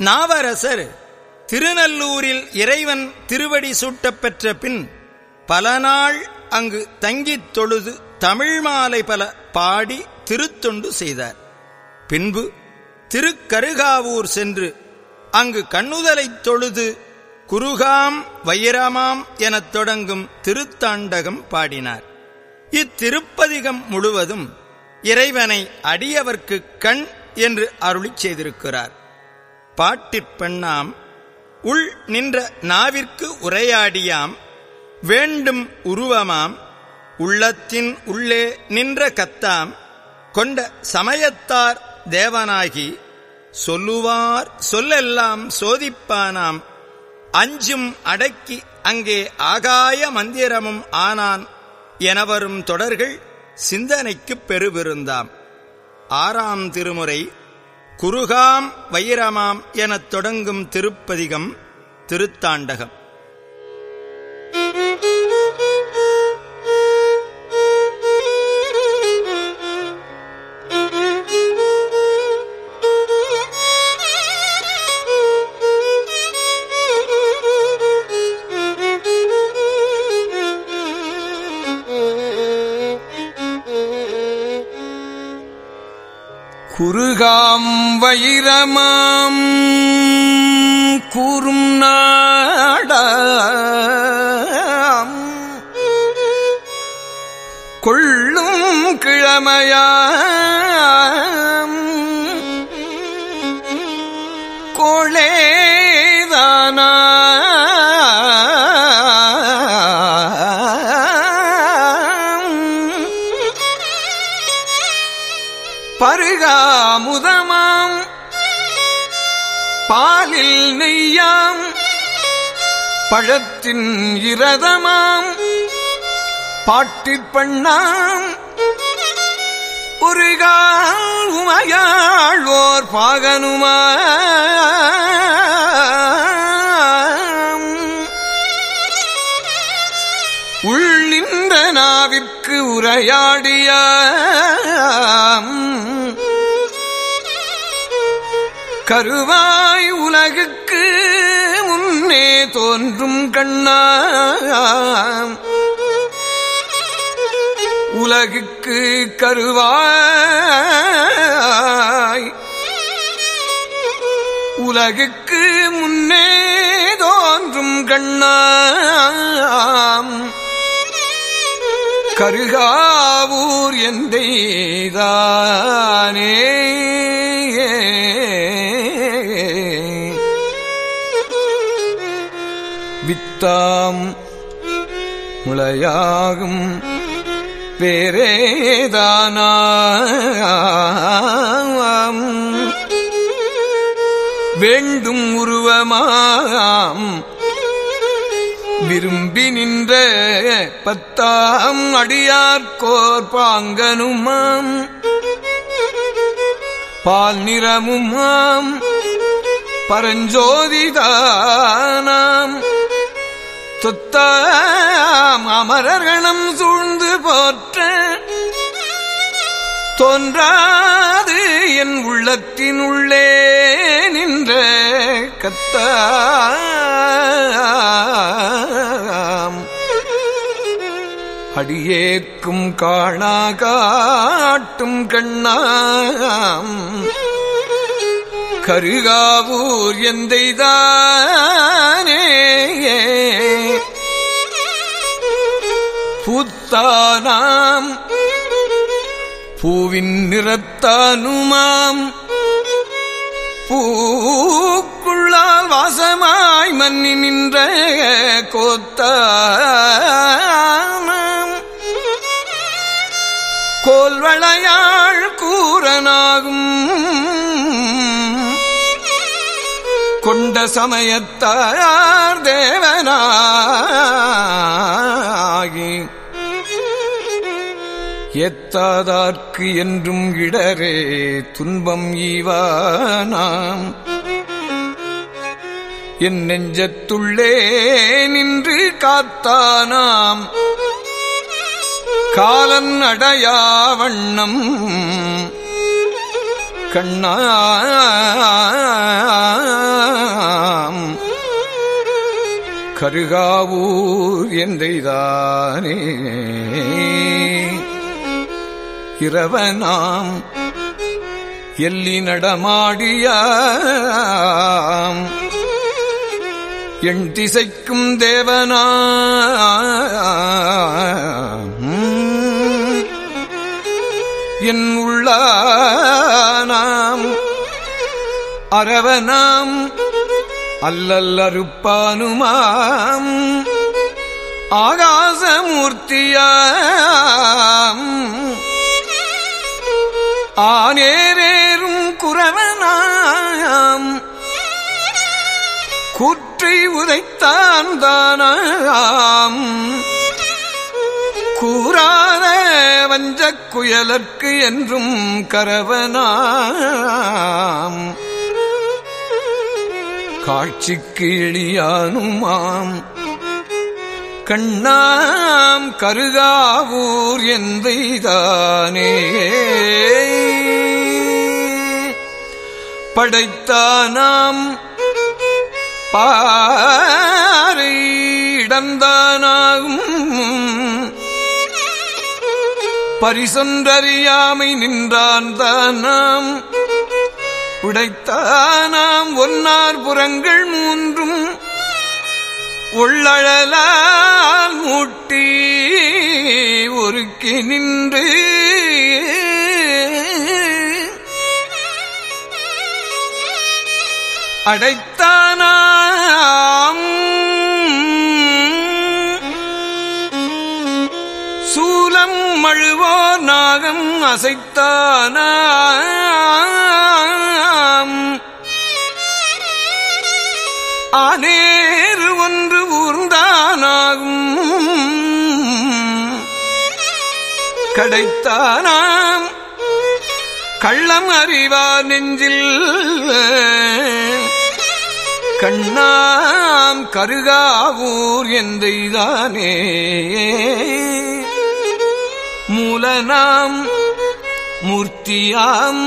நாவரசர் திருநல்லூரில் இறைவன் திருவடி சூட்டப் பெற்ற பின் பல நாள் அங்கு தங்கித் தொழுது தமிழ் மாலை பல பாடி திருத்தொண்டு செய்தார் பின்பு திருக்கருகாவூர் சென்று அங்கு கண்ணுதலைத் தொழுது குருகாம் வைரமாம் எனத் தொடங்கும் திருத்தாண்டகம் பாடினார் இத்திருப்பதிகம் முழுவதும் இறைவனை அடியவர்க்கு கண் என்று அருளிச் செய்திருக்கிறார் பாட்டிற் பெண்ணாம் உள் நின்ற நாவிற்கு உரையாடியாம் வேண்டும் உருவமாம் உள்ளத்தின் உள்ளே நின்ற கத்தாம் கொண்ட சமயத்தார் தேவனாகி சொல்லுவார் சொல்லெல்லாம் சோதிப்பானாம் அஞ்சும் அடக்கி அங்கே ஆகாய மந்திரமும் ஆனான் எனவரும் தொடர்கள் சிந்தனைக்குப் பெருவிருந்தாம் ஆறாம் திருமுறை குருகாம் வைரமாம் எனத் தொடங்கும் திருப்பதிகம் திருத்தாண்டகம் குருகாம் வைரமாம் கூறும் நாடாம் கொள்ளும் கிழமையாம் கோளேதானா பருகாமுதமாம் பாலில் நெய்யாம் பழத்தின் இரதமாம் பாட்டிற் பண்ணாம் ஒருகால் உமையாழ்வோர் பாகனுமாம் உள்ளின்ற நாவிற்கு உரையாடியாம் கருவாய் உலகுக்கு முன்னே தோன்றும் கண்ணாம் உலகுக்கு கருவாய் உலகுக்கு முன்னே தோன்றும் கண்ணாம் கருகாவூர் எந்தைதானே வித்தாம் முளையாகும் பேரேதானாம் வேண்டும் உருவமாம் விரும்பி நின்ற பத்தாம் அடியார்கோர் பாங்கனுமாம் பால் நிறமுமாம் பரஞ்சோதிதானாம் தொத்தாம் அமரர்கணம் சூழ்ந்து போற்ற தோன்றாது என் உள்ளத்தினுள்ளே நின்ற கத்தாம் அடியேற்கும் காணா காட்டும் கண்ணாம் கருகாவூர் எந்தைதானே பூத்தானாம் பூவின் நிறத்தானுமாம் பூக்குள்ளால் வாசமாய் மன்னி நின்ற கோத்தானாம் கோல்வளையாள் கூறனாகும் கொண்ட சமயத்தார் தேவனாகி எத்தாதார்க்கு என்றும் இடரே துன்பம் ஈவானாம் என் நெஞ்சத்துள்ளே நின்று காத்தானாம் காலன் அடையா வண்ணம் கருகாவூர் எந்தைதானே இரவனாம் எல்லி நடமாடியாம் எண் திசைக்கும் தேவனா என் உள்ளானாம் அரவனாம் அல்லல்லறுப்பானுமாம் ஆகாசமூர்த்தியாம் ஆனேரேறும் குறவனாம் கூற்றை உதைத்தான் தானாம் கூறாத வஞ்சக் குயலர்க்கு என்றும் கரவனாம் காட்சிக்கு எளியானுமாம் கண்ணாம் கருகாவூர் எந்தைதானே படைத்தானாம் பாறை இடந்தானாகும் பரிசொன்றறியாமை நின்றான் தானாம் உடைத்தானாம் ஒன்னார் புறங்கள் மூன்றும் உள்ளழலால் மூட்டி ஒருக்கி நின்று அடைத்தானாம் சூலம் மழுவோர் நாகம் அசைத்தானாம் ஆனேறு ஒன்று ஊர்ந்தானாகும் கடைத்தானாம் கள்ளம் அறிவார் நெஞ்சில் கண்ணாம் கருகாவூர் எந்தைதானே மூலனாம் மூர்த்தியாம்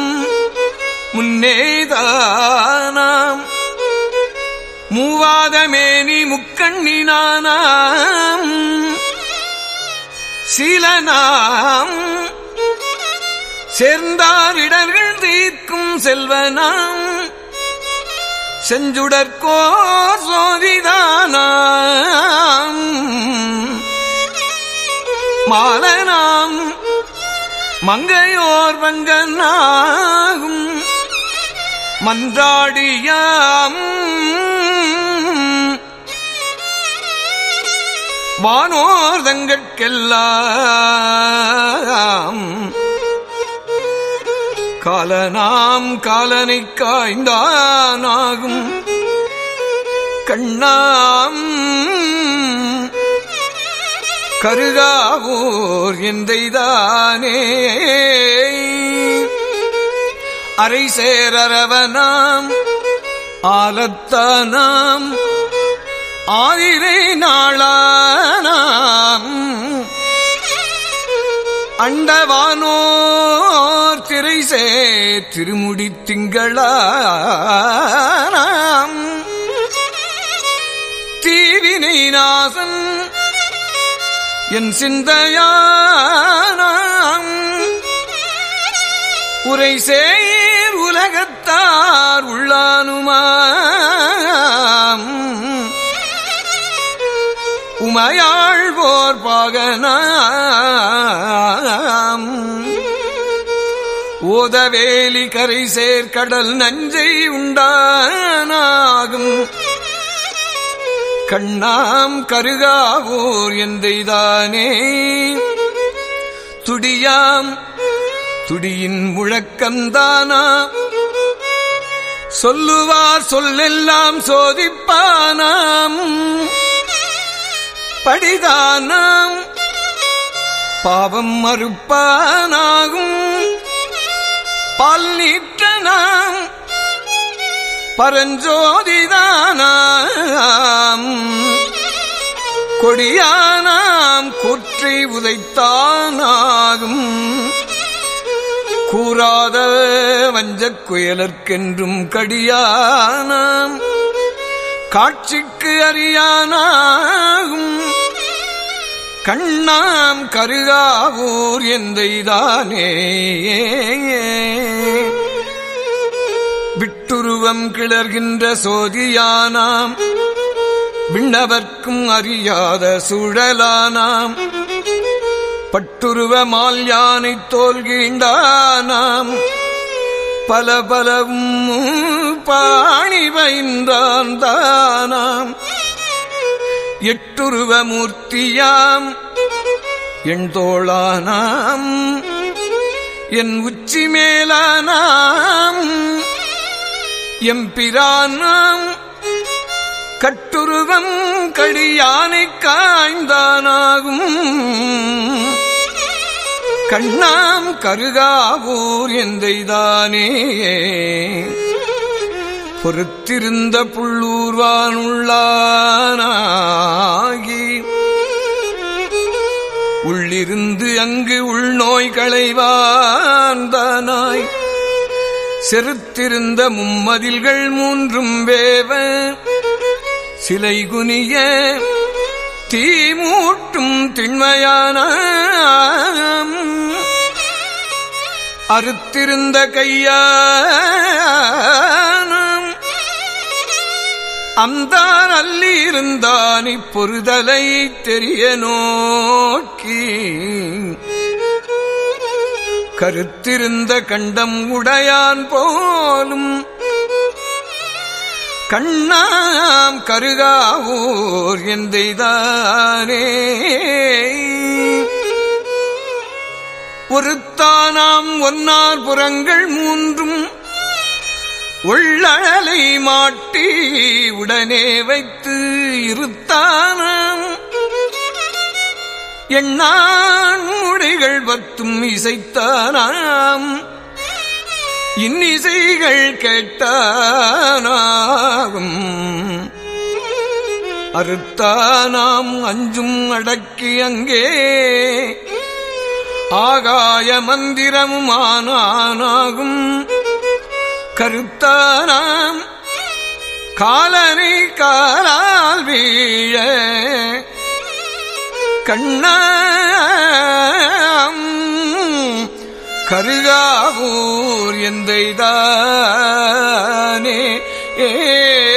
முன்னேதானாம் மூவாதமேனி முக்கண்ணினானாம் சீலனாம் சேர்ந்தாரிடர்கள் தீர்க்கும் செல்வனாம் செஞ்சுடற்கோ சோதிதானாம் மாலனாம் மங்கையோர் வங்கனாகும் மன்றாடியாம் வானோர் தங்கட்கெல்லாம் காலனாம் காலனை காய்ந்தானாகும் கண்ணாம் கருகாவூர் எந்தைதானே அரை சேரவனாம் ஆலத்தானாம் ஆதிரை நாளானாம் அண்டவானோர் திரைசே திருமுடி திங்களானாம் தீவினை நாசன் என் சிந்தையானாம் உரை சேர் உலகத்தார் உள்ளானுமாம் உமையாழ்வோர் பாகனாம் ஓதவேலி கரை சேர்க்கடல் நஞ்சை உண்டானாகும் கண்ணாம் கருகாவூர் எந்தைதானே துடியாம் துடியின் முழக்கந்தானா சொல்லுவார் சொல்லெல்லாம் சோதிப்பானாம் படிதானாம் பாவம் மறுப்பானாகும் பால் நீற்றனாம் பரஞ்சோதிதானாம் கொடியானாம் கூற்றை உதைத்தானாகும் கூறாத வஞ்சக் குயலர்க்கென்றும் கடியானாம் காட்சிக்கு அறியானாகும் கண்ணாம் கருகாவூர் எந்தைதானே விட்டுருவம் கிளர்கின்ற சோதியானாம் விண்ணவர்க்கும் அறியாத சுழலானாம் பட்டுருவ மால் யானை தோல்கீண்டானாம் பல பலவும் பாணி வைந்தான் தானாம் எட்டுருவ மூர்த்தியாம் என் தோளானாம் என் உச்சி மேலானாம் எம்பிரானாம் கட்டுருவம் கடியானை காய்ந்தானாகும் கண்ணாம் கருகாவூர் எந்தைதானே பொறுத்திருந்த புள்ளூர்வானுள்ளானாகி உள்ளிருந்து அங்கு உள்நோய் களைவாந்தானாய் செருத்திருந்த மும்மதில்கள் மூன்றும் வேவ சிலை குனிய தீமூட்டும் திண்மையான அறுத்திருந்த கையானம் அந்தான் அள்ளி இருந்தான் இப்பொருதலை தெரிய நோக்கி கருத்திருந்த கண்டம் உடையான் போலும் கண்ணாம் கருகாவூர் எந்தைதானே ஒருத்தானாம் ஒன்னார் புறங்கள் மூன்றும் உள்ளழலை மாட்டி உடனே வைத்து இருத்தானாம் எண்ணான் முடிகள் பத்தும் இசைத்தானாம் இன்னிசைகள் கேட்டானாகும் அறுத்தானாம் அஞ்சும் அடக்கி அங்கே ஆகாய மந்திரமும் ஆனானாகும் கருத்தானாம் காலனை காலால் வீழ கண்ணாம் கருகாவூர் எந்தைதானே ஏ